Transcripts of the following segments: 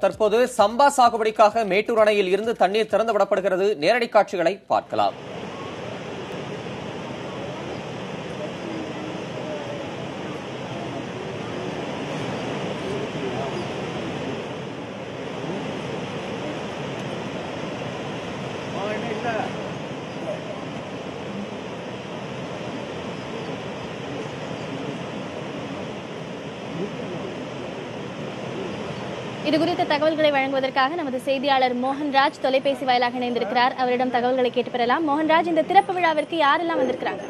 தற்போது சம்பா சாகுபடிக்காக மேட்டூர் அணையில் இருந்து தண்ணீர் திறந்து விடப்படுகிறது நேரடி காட்சிகளை பார்க்கலாம் இது குறித்த தகவல்களை வழங்குவதற்காக நமது செய்தியாளர் மோகன்ராஜ் தொலைபேசி வாயிலாக இணைந்திருக்கிறார் அவரிடம் தகவல்களை கேட்டு பெறலாம் மோகன்ராஜ் இந்த திறப்பு விழாவிற்கு யாரெல்லாம் வந்திருக்கிறாங்க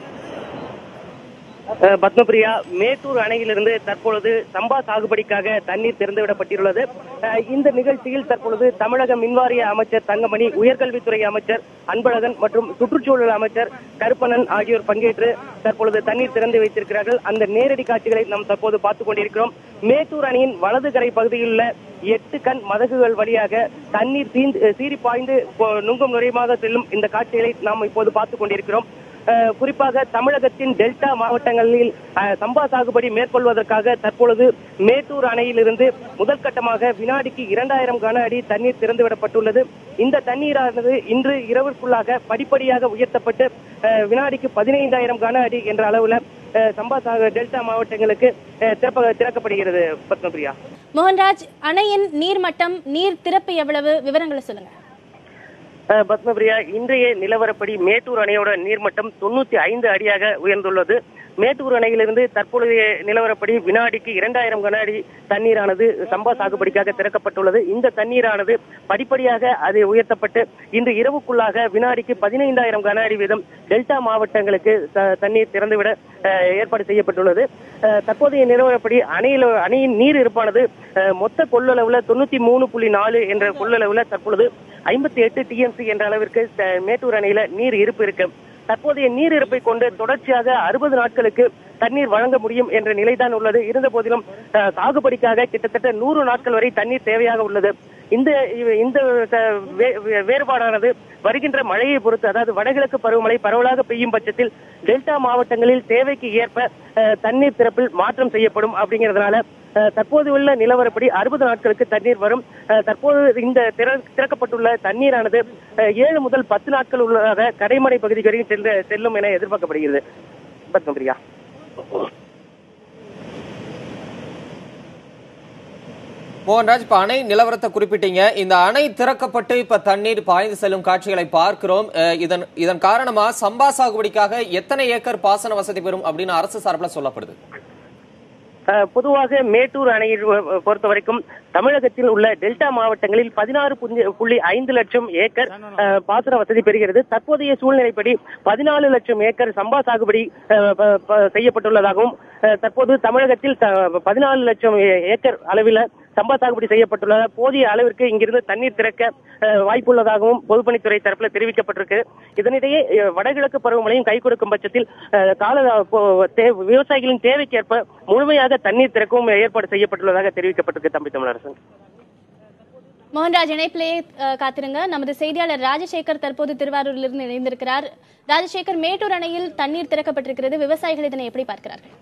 அஹ் பத்மபிரியா மேட்டூர் அணையிலிருந்து தற்பொழுது சம்பா சாகுபடிக்காக தண்ணீர் திறந்துவிடப்பட்டுள்ளது அஹ் இந்த நிகழ்ச்சியில் தற்பொழுது தமிழக மின்வாரிய அமைச்சர் தங்கமணி உயர்கல்வித்துறை அமைச்சர் அன்பழகன் மற்றும் சுற்றுச்சூழல் அமைச்சர் கருப்பணன் ஆகியோர் பங்கேற்று தற்பொழுது தண்ணீர் திறந்து வைத்திருக்கிறார்கள் அந்த நேரடி காட்சிகளை நாம் தற்போது பார்த்துக் கொண்டிருக்கிறோம் மேட்டூர் அணையின் வலது கரை பகுதியில் உள்ள எட்டு கண் மதகுகள் வழியாக தண்ணீர் சீந்து சீறி பாய்ந்து கொ- நுங்கும் நுழையமாக செல்லும் இந்த காட்சிகளை நாம் இப்போது பார்த்துக் கொண்டிருக்கிறோம் அஹ் குறிப்பாக தமிழகத்தின் டெல்டா மாவட்டங்களில் அஹ், சம்பா சாகுபடி மேற்கொள்வதற்காக தற்பொழுது மேட்டூர் அணையிலிருந்து முதல் கட்டமாக வினாடிக்கு இரண்டாயிரம் கன அடி தண்ணீர் திறந்துவிடப்பட்டுள்ளது இந்த தண்ணீரானது இன்று இரவிற்குள்ளாக படிப்படியாக உயர்த்தப்பட்டு அஹ், வினாடிக்கு பதினைந்தாயிரம் கன அடி என்ற அளவுல அஹ், சம்பா சாகு டெல்டா மாவட்டங்களுக்கு அஹ், திறப்ப திறக்கப்படுகிறது பத்மபிரியா மோகன்ராஜ் அணையின் நீர்மட்டம் நீர் திறப்பு எவ்வளவு விவரங்களை சொல்லுங்க அஹ் பத்மபிரியா இன்றைய நிலவரப்படி மேட்டூர் அணையோட நீர்மட்டம் தொண்ணூத்தி ஐந்து அடியாக உயர்ந்துள்ளது மேட்டூர் அணையிலிருந்து தற்பொழுதைய நிலவரப்படி வினாடிக்கு இரண்டாயிரம் கன அடி தண்ணீரானது சம்பா சாகுபடிக்காக திறக்கப்பட்டுள்ளது இந்த தண்ணீரானது படிப்படியாக அது உயர்த்தப்பட்டு இன்று இரவுக்குள்ளாக வினாடிக்கு பதினைந்தாயிரம் கன அடி வீதம் டெல்டா மாவட்டங்களுக்கு த- தண்ணீர் திறந்துவிட அஹ், ஏற்பாடு செய்யப்பட்டுள்ளது அஹ், தற்போதைய நிலவரப்படி அணையில் அணையின் நீர் இருப்பானது அஹ், மொத்த கொள்ளளவுல தொண்ணூத்தி மூணு புள்ளி நாலு என்ற கொள்ளளவுல தற்பொழுது ஐம்பத்தி எட்டு டிஎம்சி என்ற அளவிற்கு த- மேட்டூர் அணையில நீர் இருப்பு இருக்கு தற்போதைய நீர் இருப்பை கொண்டு தொடர்ச்சியாக அறுபது நாட்களுக்கு தண்ணீர் வழங்க முடியும் என்ற நிலைதான் உள்ளது இருந்த போதிலும் அஹ், சாகுபடிக்காக கிட்டத்தட்ட நூறு நாட்கள் வரை தண்ணீர் தேவையாக உள்ளது இந்த இந்த அஹ், வே- வே- வேறுபாடானது வருகின்ற மழையை பொறுத்து அதாவது வடகிழக்கு பருவமழை பரவலாக பெய்யும் பட்சத்தில் டெல்டா மாவட்டங்களில் தேவைக்கு ஏற்ப அஹ், தண்ணீர் திறப்பில் மாற்றம் செய்யப்படும் அப்படிங்கிறதுனால அஹ், தற்போது உள்ள நிலவரப்படி அறுபது நாட்களுக்கு தண்ணீர் வரும் அஹ், தற்போது இந்த திற- திறக்கப்பட்டுள்ள தண்ணீரானது அஹ், ஏழு முதல் பத்து நாட்கள் உள்ளதாக கடைமடை பகுதிக்கு வரைக்கும் செல்ல செல்லும் என எதிர்பார்க்கப்படுகிறது பத்மபிரியா மோகன்ராஜ் இப்ப அணை நிலவரத்தை குறிப்பிட்டீங்க இந்த அணை திறக்கப்பட்டு இப்ப தண்ணீர் பாய்ந்து செல்லும் காட்சிகளை பார்க்கிறோம் அஹ், இதன் இதன் காரணமா சம்பா சாகுபடிக்காக எத்தனை ஏக்கர் பாசன வசதி பெறும் அப்படின்னு அரசு சார்பில் சொல்லப்படுது அஹ், பொதுவாக மேட்டூர் அணையை பொ- பொறுத்த வரைக்கும் தமிழகத்தில் உள்ள டெல்டா மாவட்டங்களில் பதினாறு புள்ளி ஐந்து லட்சம் ஏக்கர் அஹ், பாசன வசதி பெறுகிறது தற்போதைய சூழ்நிலைப்படி பதினாலு லட்சம் ஏக்கர் சம்பா சாகுபடி அஹ், ப- ப- செய்யப்பட்டுள்ளதாகவும் அஹ், தற்போது தமிழகத்தில் பதினாலு லட்சம் ஏ- ஏக்கர் அளவில் சம்பா சாகுபடி செய்யப்பட்டுள்ள போதிய அளவிற்கு இங்கிருந்து தண்ணீர் திறக்க அஹ், வாய்ப்புள்ளதாகவும் பொதுப்பணித்துறை தரப்பில் தெரிவிக்கப்பட்டிருக்கு இதனிடையே அஹ், வடகிழக்கு பருவமழையும் கை கொடுக்கும் பட்சத்தில் அஹ், கால போ- தே- விவசாயிகளின் தேவைக்கேற்ப முழுமையாக தண்ணீர் திறக்கவும் ஏற்பாடு செய்யப்பட்டுள்ளதாக தெரிவிக்கப்பட்டிருக்கு தம்பி தமிழரசன் மோகன்ராஜ் இணைப்பிலேயே அஹ், காத்திருங்க நமது செய்தியாளர் ராஜசேகர் தற்போது திருவாரூரிலிருந்து இணைந்திருக்கிறார் ராஜசேகர் மேட்டூர் அணையில் தண்ணீர் திறக்கப்பட்டிருக்கிறது விவசாயிகள் இதனை எப்படி பார்க்கிறார்கள்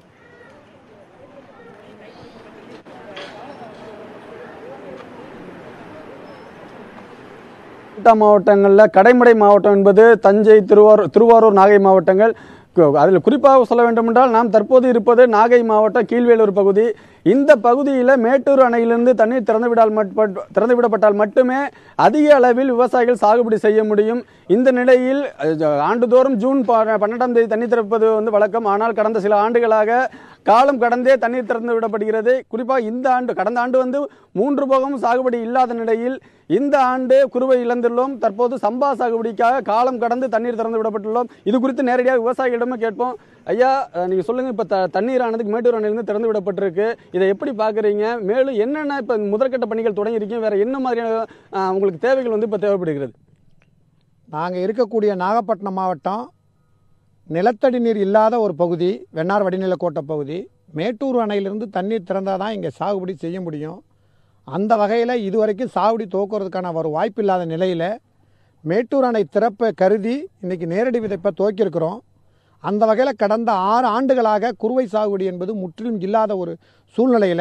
டெல்டா மாவட்டங்களில் கடைமடை மாவட்டம் என்பது தஞ்சை திருவாரூர் திருவாரூர் நாகை மாவட்டங்கள் அதில் குறிப்பாக சொல்ல வேண்டுமென்றால் நாம் தற்போது இருப்பது நாகை மாவட்டம் கீழ்வேலூர் பகுதி இந்த பகுதியில் மேட்டூர் அணையிலிருந்து தண்ணீர் திறந்துவிடால் மட் திறந்துவிடப்பட்டால் மட்டுமே அதிக அளவில் விவசாயிகள் சாகுபடி செய்ய முடியும் இந்த நிலையில் அஹ், ஆண்டுதோறும் ஜூன் ப- பன்னெண்டாம் தேதி தண்ணீர் திறப்பது வந்து வழக்கம் ஆனால் கடந்த சில ஆண்டுகளாக காலம் கடந்தே தண்ணீர் திறந்து விடப்படுகிறது குறிப்பாக இந்த ஆண்டு கடந்த ஆண்டு வந்து மூன்று போகமும் சாகுபடி இல்லாத நிலையில் இந்த ஆண்டு குருவை இழந்துள்ளோம் தற்போது சம்பா சாகுபடிக்காக காலம் கடந்து தண்ணீர் திறந்து விடப்பட்டுள்ளோம் இது குறித்து நேரடியாக விவசாயிகளிடமே கேட்போம் ஐயா அஹ், நீங்க சொல்லுங்க இப்ப த- தண்ணீரானது மேட்டூர் அணையிலிருந்து திறந்து விடப்பட்டிருக்கு இதை எப்படி பாக்குறீங்க மேலும் என்னென்ன இப்ப முதற்கட்ட பணிகள் தொடங்கி இருக்கீங்க வேற என்ன மாதிரியான அஹ், உங்களுக்கு தேவைகள் வந்து இப்ப தேவைப்படுகிறது நாங்கள் இருக்கக்கூடிய நாகப்பட்டினம் மாவட்டம் நிலத்தடி நீர் இல்லாத ஒரு பகுதி வெண்ணார் வடிநிலக்கோட்டை பகுதி மேட்டூர் அணையிலிருந்து தண்ணீர் திறந்தால் தான் இங்கே சாகுபடி செய்ய முடியும் அந்த வகையில் இதுவரைக்கும் சாகுபடி துவக்கிறதுக்கான ஒரு வாய்ப்பு இல்லாத நிலையில் மேட்டூர் அணை திறப்பை கருதி இன்றைக்கி நேரடி விதைப்பை துவக்கியிருக்கிறோம் அந்த வகையில் கடந்த ஆறு ஆண்டுகளாக குறுவை சாகுபடி என்பது முற்றிலும் இல்லாத ஒரு சூழ்நிலையில்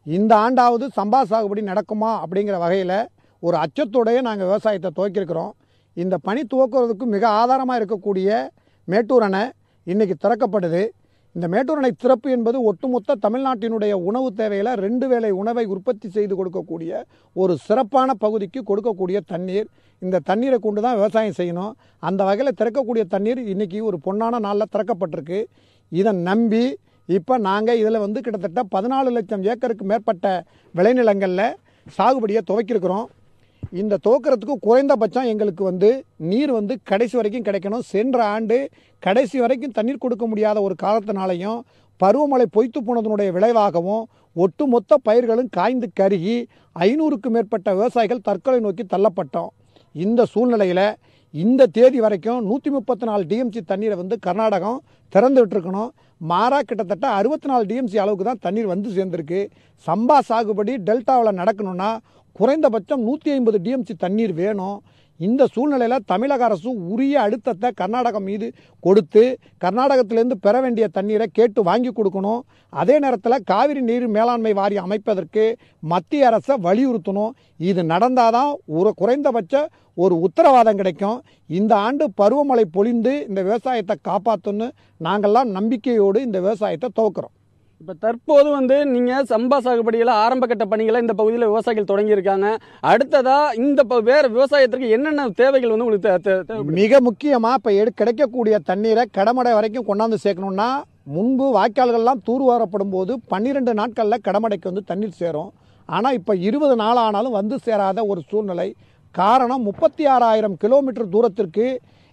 இந்த ஆண்டாவது சம்பா சாகுபடி நடக்குமா அப்படிங்கிற வகையில் ஒரு அச்சத்தோடயே நாங்கள் விவசாயத்தை துவக்கியிருக்கிறோம் இந்த பணி துவக்குறதுக்கு மிக ஆதாரமாக இருக்கக்கூடிய மேட்டூர் அணை இன்னைக்கு திறக்கப்படுது இந்த மேட்டூர் அணை திறப்பு என்பது ஒட்டுமொத்த தமிழ்நாட்டினுடைய உணவு தேவையில் ரெண்டு வேளை உணவை உற்பத்தி செய்து கொடுக்கக்கூடிய ஒரு சிறப்பான பகுதிக்கு கொடுக்கக்கூடிய தண்ணீர் இந்த தண்ணீரை கொண்டு தான் விவசாயம் செய்யணும் அந்த வகையில் திறக்கக்கூடிய தண்ணீர் இன்னைக்கு ஒரு பொன்னான நாளில் திறக்கப்பட்டிருக்கு இதை நம்பி இப்போ நாங்கள் இதில் வந்து கிட்டத்தட்ட பதினாலு லட்சம் ஏக்கருக்கு மேற்பட்ட விளைநிலங்களில் சாகுபடியை துவக்கியிருக்கிறோம் இந்த துவக்கிறதுக்கு குறைந்தபட்சம் எங்களுக்கு வந்து நீர் வந்து கடைசி வரைக்கும் கிடைக்கணும் சென்ற ஆண்டு கடைசி வரைக்கும் தண்ணீர் கொடுக்க முடியாத ஒரு காலத்தினாலையும் பருவமழை பொய்த்து போனதனுடைய விளைவாகவும் ஒட்டுமொத்த பயிர்களும் காய்ந்து கருகி ஐநூறுக்கு மேற்பட்ட விவசாயிகள் தற்கொலை நோக்கி தள்ளப்பட்டோம் இந்த சூழ்நிலையில் இந்த தேதி வரைக்கும் நூற்றி முப்பத்தி நாலு டிஎம்சி தண்ணீரை வந்து கர்நாடகம் திறந்து விட்டுருக்கணும் மாறா கிட்டத்தட்ட அறுபத்தி நாலு டிஎம்சி அளவுக்கு தான் தண்ணீர் வந்து சேர்ந்துருக்கு சம்பா சாகுபடி டெல்டாவில் நடக்கணும்னா குறைந்தபட்சம் நூற்றி ஐம்பது டிஎம்சி தண்ணீர் வேணும் இந்த சூழ்நிலையில் தமிழக அரசு உரிய அழுத்தத்தை கர்நாடகம் மீது கொடுத்து கர்நாடகத்திலேருந்து பெற வேண்டிய தண்ணீரை கேட்டு வாங்கி கொடுக்கணும் அதே நேரத்தில் காவிரி நீர் மேலாண்மை வாரியம் அமைப்பதற்கு மத்திய அரசை வலியுறுத்தணும் இது நடந்தாதான் ஒரு குறைந்தபட்ச ஒரு உத்தரவாதம் கிடைக்கும் இந்த ஆண்டு பருவமழை பொழிந்து இந்த விவசாயத்தை காப்பாற்றுன்னு நாங்கள்லாம் நம்பிக்கையோடு இந்த விவசாயத்தை துவக்கிறோம் இப்போ தற்போது வந்து நீங்கள் சம்பா சாகுபடியில் ஆரம்ப கட்ட பணிகளை இந்த பகுதியில் விவசாயிகள் தொடங்கியிருக்காங்க அடுத்ததா இந்த ப- வேற விவசாயத்திற்கு என்னென்ன தேவைகள் வந்து உங்களுக்கு தே- தே- தேவைப்படுது? மிக முக்கியமாக இப்போ எடு கிடைக்கக்கூடிய தண்ணீரை கடமடை வரைக்கும் கொண்டாந்து சேர்க்கணும்னா முன்பு வாய்க்கால்கள்லாம் தூர்வாரப்படும் போது பன்னிரெண்டு நாட்களில் கடமடைக்கு வந்து தண்ணீர் சேரும் ஆனால் இப்போ இருபது நாள் ஆனாலும் வந்து சேராத ஒரு சூழ்நிலை காரணம் முப்பத்தி ஆறாயிரம் கிலோமீட்டர் தூரத்திற்கு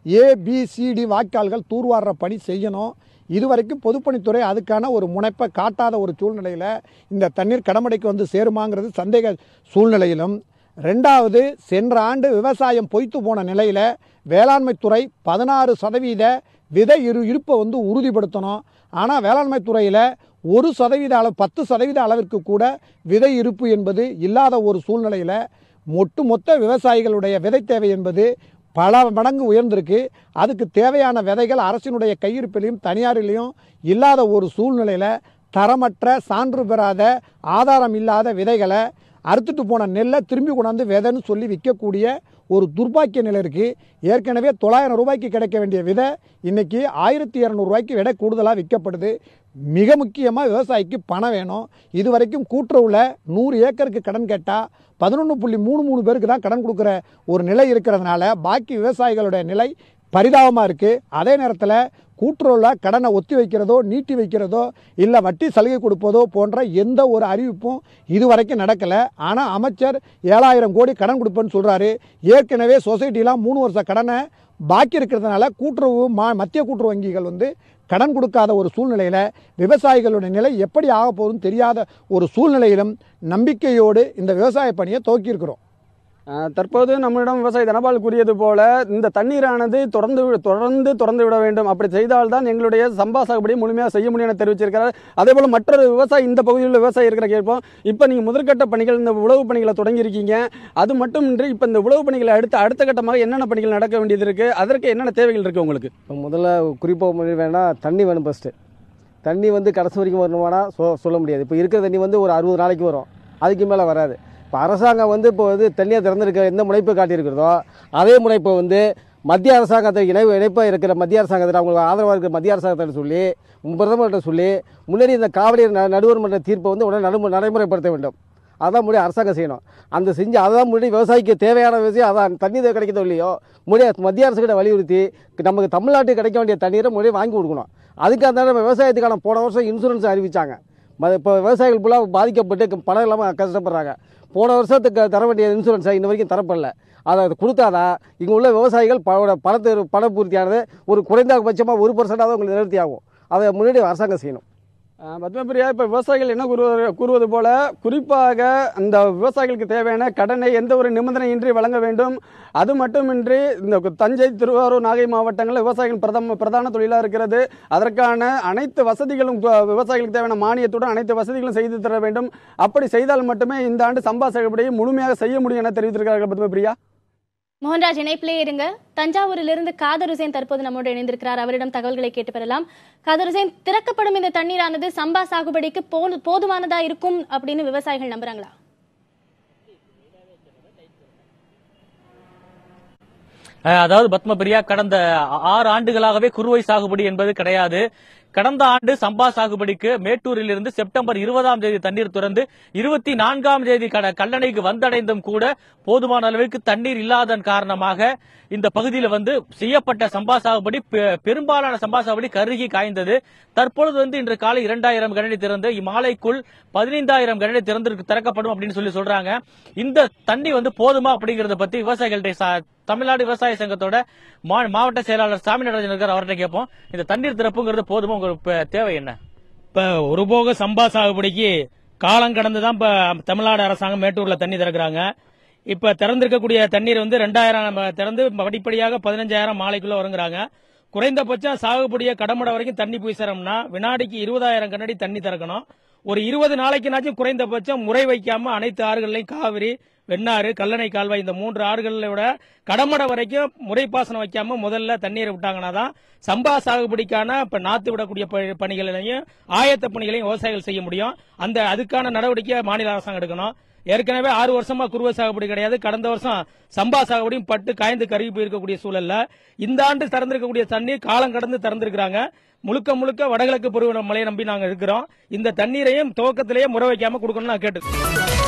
ஏபிசிடி வாய்க்கால்கள் தூர்வார பணி செய்யணும் இதுவரைக்கும் பொதுப்பணித்துறை அதுக்கான ஒரு முனைப்பை காட்டாத ஒரு சூழ்நிலையில் இந்த தண்ணீர் கடமடைக்கு வந்து சேருமாங்கிறது சந்தேக சூழ்நிலையிலும் ரெண்டாவது சென்ற ஆண்டு விவசாயம் பொய்த்து போன நிலையில் வேளாண்மைத்துறை பதினாறு சதவீத விதை இரு இருப்பை வந்து உறுதிப்படுத்தணும் ஆனால் வேளாண்மை துறையில் ஒரு சதவீத அளவு பத்து சதவீத அளவிற்கு கூட விதை இருப்பு என்பது இல்லாத ஒரு சூழ்நிலையில் ஒட்டுமொத்த விவசாயிகளுடைய விதை தேவை என்பது பல மடங்கு உயர்ந்திருக்கு அதுக்கு தேவையான விதைகள் அரசினுடைய கையிருப்பிலையும் தனியாரிலையும் இல்லாத ஒரு சூழ்நிலையில் தரமற்ற சான்று பெறாத ஆதாரம் இல்லாத விதைகளை அறுத்துட்டு போன நெல்லை திரும்பி கொண்டாந்து விதைன்னு சொல்லி விற்கக்கூடிய ஒரு துர்பாக்கிய நிலை இருக்குது ஏற்கனவே தொள்ளாயிரம் ரூபாய்க்கு கிடைக்க வேண்டிய விதை இன்னைக்கு ஆயிரத்தி இரநூறுவாய்க்கு விலை கூடுதலாக விற்கப்படுது மிக முக்கியமாக விவசாயிக்கு பணம் வேணும் இது வரைக்கும் கூட்டுறவில் நூறு ஏக்கருக்கு கடன் கேட்டால் பதினொன்று புள்ளி மூணு மூணு பேருக்கு தான் கடன் கொடுக்குற ஒரு நிலை இருக்கிறதுனால பாக்கி விவசாயிகளுடைய நிலை பரிதாபமாக இருக்குது அதே நேரத்தில் கூட்டுறவில் கடனை ஒத்தி வைக்கிறதோ நீட்டி வைக்கிறதோ இல்லை வட்டி சலுகை கொடுப்பதோ போன்ற எந்த ஒரு அறிவிப்பும் இதுவரைக்கும் நடக்கலை ஆனால் அமைச்சர் ஏழாயிரம் கோடி கடன் கொடுப்பேன்னு சொல்கிறாரு ஏற்கனவே சொசைட்டிலாம் மூணு வருஷ கடனை பாக்கி இருக்கிறதுனால கூட்டுறவு மா மத்திய கூட்டுறவு வங்கிகள் வந்து கடன் கொடுக்காத ஒரு சூழ்நிலையில் விவசாயிகளுடைய நிலை எப்படி ஆக போகுதுன்னு தெரியாத ஒரு சூழ்நிலையிலும் நம்பிக்கையோடு இந்த விவசாய பணியை துவக்கியிருக்கிறோம் அஹ், தற்போது நம்மிடம் விவசாயி தனபால் கூறியது போல இந்த தண்ணீரானது தொடர்ந்து வி- தொடர்ந்து திறந்து விட வேண்டும் அப்படி செய்தால்தான் எங்களுடைய சம்பா சாகுபடி முழுமையாக செய்ய முடியும் என தெரிவிச்சிருக்கிறார் அதே போல மற்றொரு விவசாயி இந்த பகுதியில் உள்ள விவசாயி இருக்கிற கேட்போம் இப்போ நீங்கள் முதற்கட்ட பணிகள் இந்த உழவு பணிகளை தொடங்கியிருக்கீங்க அது மட்டுமின்றி இப்போ இந்த உழவு பணிகளை அடுத்து அடுத்த கட்டமாக என்னென்ன பணிகள் நடக்க வேண்டியது இருக்கு அதற்கு என்னென்ன தேவைகள் இருக்கு உங்களுக்கு இப்போ முதல்ல குறிப்பாக பண்ணி வேணால் தண்ணி வேணும் ஃபஸ்ட்டு தண்ணி வந்து கடைசி வரைக்கும் வரணுமானா சொ சொல்ல முடியாது இப்போ இருக்கிற தண்ணி வந்து ஒரு அறுபது நாளைக்கு வரும் அதுக்கு மேலே வராது இப்போ அரசாங்கம் வந்து இப்போ வந்து தண்ணியை திறந்திருக்க எந்த முனைப்பு காட்டியிருக்கிறதோ அதே முனைப்பை வந்து மத்திய அரசாங்கத்தை இணைப்பு இணைப்பாக இருக்கிற மத்திய அரசாங்கத்தில் அவங்களுக்கு ஆதரவாக இருக்கிற மத்திய அரசாங்கத்தை சொல்லி பிரதமர்கிட்ட சொல்லி முன்னாடி இந்த காவிரி ந- நடுவர் மன்ற தீர்ப்பை வந்து உடனே நடைமு நடைமுறைப்படுத்த வேண்டும் அதான் முன்னாடி அரசாங்கம் செய்யணும் அந்த செஞ்சு அதான் முன்னாடி விவசாயிக்கு தேவையான விஷயம் அதான் தண்ணி தேவை கிடைக்குதோ இல்லையோ முன்னாடி மத்திய அரசுகிட்ட வலியுறுத்தி நமக்கு தமிழ்நாட்டுக்கு கிடைக்க வேண்டிய தண்ணீரை முன்னாடி வாங்கி கொடுக்கணும் அதுக்கு அந்த நம்ம விவசாயத்துக்கான போன வருஷம் இன்சூரன்ஸ் அறிவிச்சாங்க ம- இப்போ விவசாயிகள் ஃபுல்லாக பாதிக்கப்பட்டு பணம் இல்லாமல் கஷ்டப்படுறாங்க போன வருஷத்துக்கு தர வேண்டிய இன்சூரன்ஸை இன்ன வரைக்கும் தரப்படல அதை கொடுத்தாதான் இங்கே உள்ள விவசாயிகள் பண பணத்தை பண பூர்த்தியானது ஒரு குறைந்தபட்சமாக ஒரு பர்சன்டாவது உங்களுக்கு நிவர்த்தி ஆகும் அதை முன்னாடி அரசாங்கம் செய்யணும் அஹ் பத்மபிரியா இப்போ விவசாயிகள் என்ன கூறுவது கூறுவது போல குறிப்பாக அந்த விவசாயிகளுக்கு தேவையான கடனை எந்த ஒரு நிபந்தனையின்றி வழங்க வேண்டும் அது மட்டுமின்றி இந்த தஞ்சை திருவாரூர் நாகை மாவட்டங்களில் விவசாயிகள் பிரதம பிரதான தொழிலாக இருக்கிறது அதற்கான அனைத்து வசதிகளும் கு- விவசாயிகளுக்கு தேவையான மானியத்துடன் அனைத்து வசதிகளும் செய்து தர வேண்டும் அப்படி செய்தால் மட்டுமே இந்த ஆண்டு சம்பா சாகுபடியை முழுமையாக செய்ய முடியும் என தெரிவித்திருக்கிறார்கள் பத்மபிரியா மோகன்ராஜ் இணைப்பிலே இருங்க தஞ்சாவூரிலிருந்து காதர் ஹுசேன் தற்போது நம்மோடு இணைந்திருக்கிறார் அவரிடம் தகவல்களை கேட்டு பெறலாம் காதர் ஹுசேன் திறக்கப்படும் இந்த தண்ணீரானது சம்பா சாகுபடிக்கு போது- போதுமானதா இருக்கும் அப்படின்னு விவசாயிகள் நம்புறாங்களா அஹ் அதாவது பத்மபிரியா கடந்த ஆறு ஆண்டுகளாகவே குறுவை சாகுபடி என்பது கிடையாது கடந்த ஆண்டு சம்பா சாகுபடிக்கு மேட்டூரில் இருந்து செப்டம்பர் இருபதாம் தேதி தண்ணீர் திறந்து இருபத்தி நான்காம் தேதி கட- கல்லணைக்கு வந்தடைந்தும் கூட போதுமான அளவுக்கு தண்ணீர் இல்லாதன் காரணமாக இந்த பகுதியில் வந்து செய்யப்பட்ட சம்பா சாகுபடி பெ- பெரும்பாலான சம்பா சாகுபடி கருகி காய்ந்தது தற்பொழுது வந்து இன்று காலை இரண்டாயிரம் கனடி திறந்து இம்மாலைக்குள் பதினைந்தாயிரம் கனடி திறந்து திறக்கப்படும் அப்படின்னு சொல்லி சொல்றாங்க இந்த தண்ணி வந்து போதுமா அப்படிங்கறத பத்தி விவசாயிகள்ட்ட சா- தமிழ்நாடு விவசாய சங்கத்தோட மா- மாவட்ட செயலாளர் சாமி நடராஜன் இருக்கார் அவர்கிட்ட கேட்போம் இந்த தண்ணீர் திறப்புங்கிறது போதுமா உங்களுக்கு ப- தேவை என்ன இப்ப ஒரு போக சம்பா சாகுபடிக்கு காலம் கடந்து தான் இப்ப தமிழ்நாடு அரசாங்கம் மேட்டூர்ல தண்ணி திறக்கிறாங்க இப்ப திறந்திருக்கக்கூடிய தண்ணீர் வந்து ரெண்டாயிரம் நம்ம திறந்து படிப்படியாக பதினஞ்சாயிரம் மாலைக்குள்ள வருங்கிறாங்க குறைந்தபட்சம் சாகுபடியை கடமடை வரைக்கும் தண்ணி போய் சேரணும்னா வினாடிக்கு இருபதாயிரம் கண்ணாடி தண்ணி திறக்கணும் ஒரு இருபது நாளைக்குனாச்சும் குறைந்தபட்சம் முறை வைக்காம அனைத்து ஆறுகள்லையும் காவிரி வெண்ணாறு கல்லணை கால்வாய் இந்த மூன்று ஆறுகளை விட கடமடை வரைக்கும் முறைப்பாசனம் வைக்காம முதல்ல தண்ணீரை விட்டாங்கன்னா தான் சம்பா சாகுபடிக்கான இப்ப நாத்து விடக்கூடிய ப- பணிகளையும் ஆயத்த பணிகளையும் விவசாயிகள் செய்ய முடியும் அந்த அதுக்கான நடவடிக்கை மாநில அரசாங்கம் எடுக்கணும் ஏற்கனவே ஆறு வருஷமா குறுவை சாகுபடி கிடையாது கடந்த வருஷம் சம்பா சாகுபடியும் பட்டு காய்ந்து கருகி போயிருக்கக்கூடிய சூழல்ல இந்த ஆண்டு திறந்திருக்கக்கூடிய தண்ணீர் காலம் கடந்து திறந்திருக்கிறாங்க முழுக்க முழுக்க வடகிழக்கு பருவ மழையை நம்பி நாங்க இருக்கிறோம் இந்த தண்ணீரையும் துவக்கத்திலேயே முறை வைக்காம கொடுக்கணும்னு நான் கேட்டு